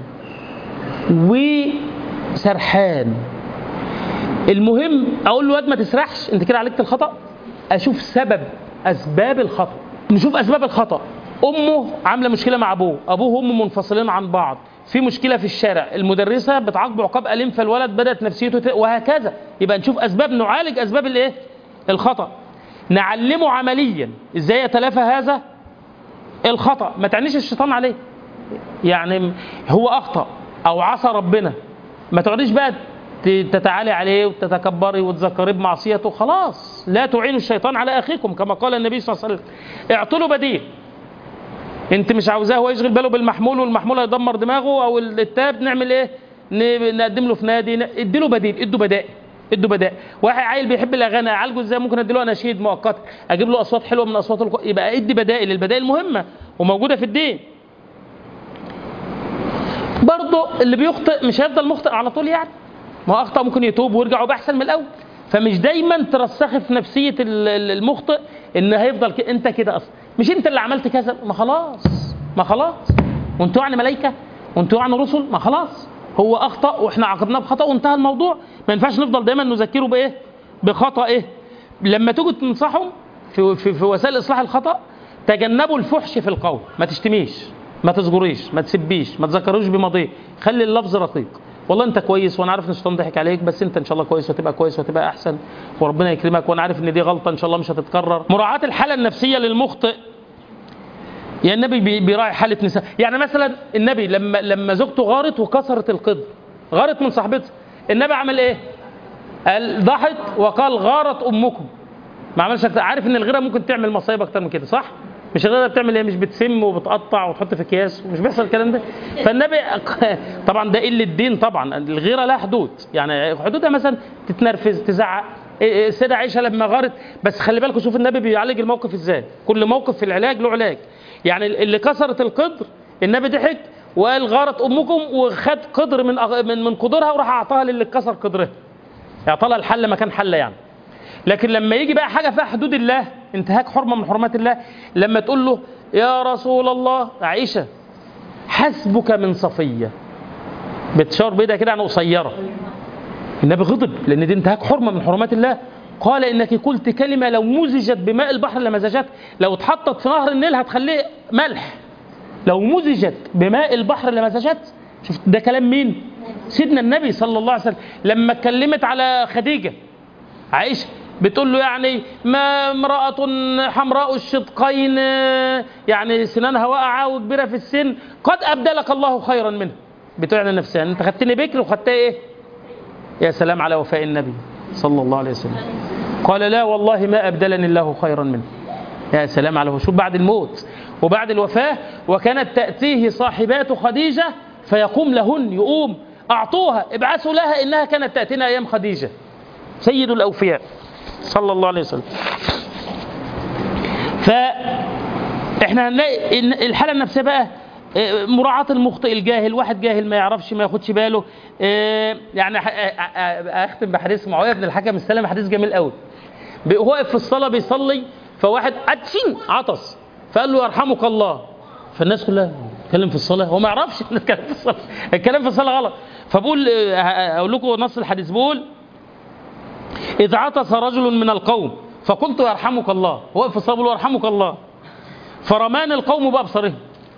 وسرحان المهم اقول له واد ما تسرحش انت كده عالجت الخطا اشوف سبب اسباب الخطا نشوف اسباب الخطا امه عامله مشكله مع ابوه ابوه وامه منفصلين عن بعض في مشكله في الشارع المدرسه بتعاقبه عقاب اليم فالولد بدات نفسيته ت... وهكذا يبقى نشوف اسباب نعالج اسباب الايه الخطا نعلمه عمليا ازاي يتلافى هذا الخطا ما تعنيش الشيطان عليه يعني هو اخطا او عصى ربنا ما تقعديش بقى ت- تتعالي عليه وتتكبري وتذكريه بمعصيته خلاص لا تعينوا الشيطان على اخيكم كما قال النبي صلى الله عليه وسلم اعطوا له بديل انت مش عاوزاه هو يشغل باله بالمحمول والمحمول هيدمر دماغه او التاب نعمل ايه ن- نقدم له في نادي ن- اديله بديل ادوا بدائل ادوا بدائل واحد عيل بيحب الاغاني اعالجه ازاي ممكن اديله اناشيد مؤقته اجيب له اصوات حلوه من اصوات الق... يبقى ادي بدائل البدائل مهمه وموجوده في الدين برضه اللي بيخطئ مش هيفضل مخطئ على طول يعني ما هو اخطا ممكن يتوب ويرجع ويبقى احسن من الاول فمش دايما ترسخي في نفسيه ال- ال- المخطئ ان هيفضل ك... انت كده اصلا مش انت اللي عملت كذا ما خلاص ما خلاص وانتوا يعني ملائكه وانتوا يعني رسل ما خلاص هو اخطا واحنا عاقبناه بخطا وانتهى الموضوع ما ينفعش نفضل دايما نذكره بايه بخطا ايه لما تيجوا تنصحهم في, في, في وسائل اصلاح الخطا تجنبوا الفحش في القول ما تشتميش ما تزجريش ما تسبيش ما تذكروش بماضيه خلي اللفظ رقيق والله انت كويس وانا عارف ان الشيطان ضحك عليك بس انت ان شاء الله كويس وتبقى كويس وتبقى احسن وربنا يكرمك وانا عارف ان دي غلطه ان شاء الله مش هتتكرر مراعاه الحاله النفسيه للمخطئ يعني النبي بي- بيراعي حاله نساء يعني مثلا النبي لما لما زوجته غارت وكسرت القدر غارت من صاحبتها النبي عمل ايه قال ضحك وقال غارت امكم ما عملش أكتر. عارف ان الغيره ممكن تعمل مصايب اكتر من كده صح مش الغيره بتعمل ايه مش بتسم وبتقطع وتحط في اكياس ومش بيحصل الكلام ده فالنبي طبعا ده قله الدين طبعا الغيره لها حدود يعني حدودها مثلا تتنرفز تزعق إيه إيه السيده عائشه لما غارت بس خلي بالكم شوف النبي بيعالج الموقف ازاي كل موقف في العلاج له علاج يعني اللي كسرت القدر النبي ضحك وقال غارت امكم وخد قدر من أغ- من من قدرها وراح اعطاها للي كسر قدرها اعطى لها الحل مكان حله يعني لكن لما يجي بقى حاجه فيها حدود الله انتهاك حرمه من حرمات الله لما تقول له يا رسول الله عائشه حسبك من صفيه بتشار بيدها كده يعني قصيره النبي غضب لان دي انتهاك حرمه من حرمات الله قال انك قلت كلمه لو مزجت بماء البحر لمزجت لو اتحطت في نهر النيل هتخليه ملح لو مزجت بماء البحر لمزجت شوف ده كلام مين سيدنا النبي صلى الله عليه وسلم لما اتكلمت على خديجه عائشه بتقول له يعني ما امرأة حمراء الشدقين يعني سنانها واقعة وكبيرة في السن قد أبدلك الله خيرا منها بتعني نفسها أنت خدتني بكر وخدتها إيه؟ يا سلام على وفاء النبي صلى الله عليه وسلم قال لا والله ما أبدلني الله خيرا منه يا سلام على شوف بعد الموت وبعد الوفاة وكانت تأتيه صاحبات خديجة فيقوم لهن يقوم أعطوها ابعثوا لها إنها كانت تأتينا أيام خديجة سيد الأوفياء صلى الله عليه وسلم فإحنا هنلاقي إن الحالة النفسية بقى آه، مراعاة المخطئ الجاهل واحد جاهل ما يعرفش ما ياخدش باله آه، يعني ح- آه، آه، اختم بحديث معاويه بن الحكم السلمي حديث جميل قوي بي- هو واقف في الصلاه بيصلي فواحد عطسين عطس فقال له يرحمك الله فالناس كلها اتكلم في الصلاه هو ما يعرفش ان اتكلم في الصلاه الكلام في الصلاه غلط فبقول آه، اقول لكم نص الحديث بيقول اذ عطس رجل من القوم فقلت يرحمك الله هو واقف في الصلاه بيقول يرحمك الله فرمان القوم بابصرهم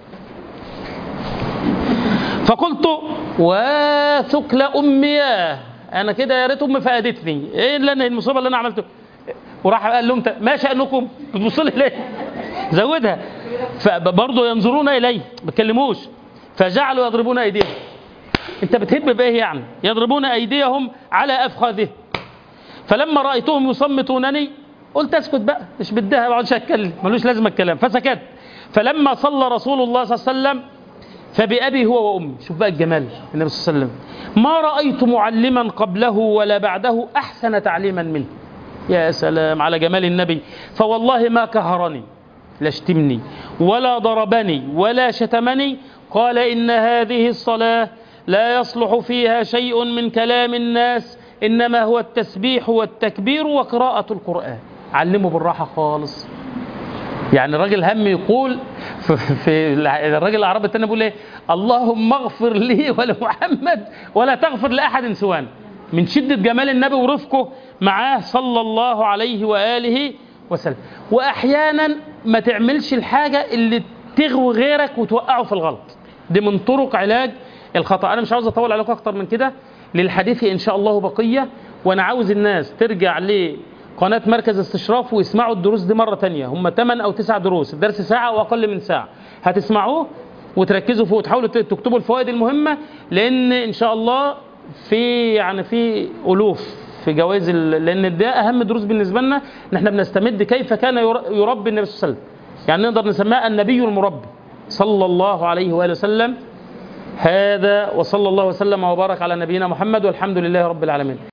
فقلت وثكل امياه انا كده يا ريت امي فقدتني ايه اللي انا المصيبه اللي انا عملته وراح قال لهم ما شانكم بتبصوا لي ليه زودها فبرضه ينظرون الي ما بيتكلموش فجعلوا يضربون ايديهم انت بتهب بايه يعني يضربون ايديهم على افخاذهم فلما رايتهم يصمتونني قلت اسكت بقى مش بدها ما اقعدش اتكلم ملوش لازمه الكلام فسكت فلما صلى رسول الله صلى الله عليه وسلم فبأبي هو وأمي شوف بقى الجمال النبي صلى الله عليه وسلم ما رأيت معلما قبله ولا بعده أحسن تعليما منه يا سلام على جمال النبي فوالله ما كهرني لا اشتمني ولا ضربني ولا شتمني قال إن هذه الصلاة لا يصلح فيها شيء من كلام الناس إنما هو التسبيح والتكبير وقراءة القرآن علمه بالراحة خالص يعني الراجل هم يقول في, في الراجل الاعرابي الثاني بيقول ايه اللهم اغفر لي ولمحمد ولا تغفر لاحد سوانا من شده جمال النبي ورفقه معاه صلى الله عليه واله وسلم واحيانا ما تعملش الحاجه اللي تغوي غيرك وتوقعه في الغلط دي من طرق علاج الخطا انا مش عاوز اطول عليكم اكتر من كده للحديث ان شاء الله بقيه وانا عاوز الناس ترجع ل قناة مركز استشراف ويسمعوا الدروس دي مرة تانية هم 8 أو 9 دروس الدرس ساعة وأقل من ساعة هتسمعوه وتركزوا فيه وتحاولوا تكتبوا الفوائد المهمة لأن إن شاء الله في يعني في الوف في جوائز ال- لان ده اهم دروس بالنسبه لنا ان احنا بنستمد كيف كان ير- يربي النبي صلى الله عليه وسلم يعني نقدر نسميه النبي المربي صلى الله عليه واله وسلم هذا وصلى الله وسلم وبارك على نبينا محمد والحمد لله رب العالمين